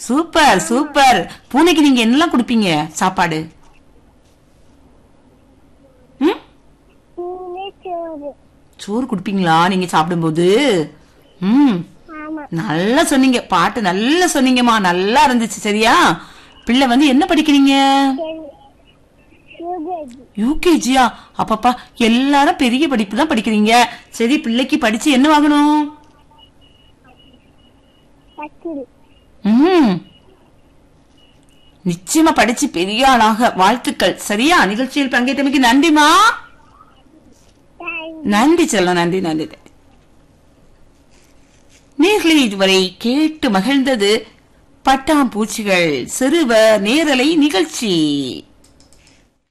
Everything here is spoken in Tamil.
சூப்பர் சூப்பர் பூனைக்கு நீங்க என்னெல்லாம் கொடுப்பீங்க சாப்பாடு ம் பூனை சோறு சோறு கொடுப்பீங்களா நீங்க சாப்பிடும்போது ம் ஆமா நல்லா சொன்னீங்க பாட்டு நல்லா சொன்னீங்கம்மா நல்லா இருந்துச்சு சரியா பிள்ளை வந்து என்ன படிக்கிறீங்க சரி யூகேஜி யூகேஜியா அப்பப்பா எல்லாரும் பெரிய படிப்பு தான் படிக்கிறீங்க சரி பிள்ளைக்கு படிச்சு என்ன வாங்கணும் பக்கிரி ம் நிச்சயமா படிச்சு பெரிய ஆளாக வாழ்த்துக்கள் சரியா நிகழ்ச்சியில் பங்கேற்றமைக்கு நன்றிமா தேங்க் நன்றி செல்லம் நன்றி நன்றி நேர்களை இதுவரை கேட்டு மகிழ்ந்தது பட்டாம்பூச்சிகள் சிறுவர் நேரலை நிகழ்ச்சி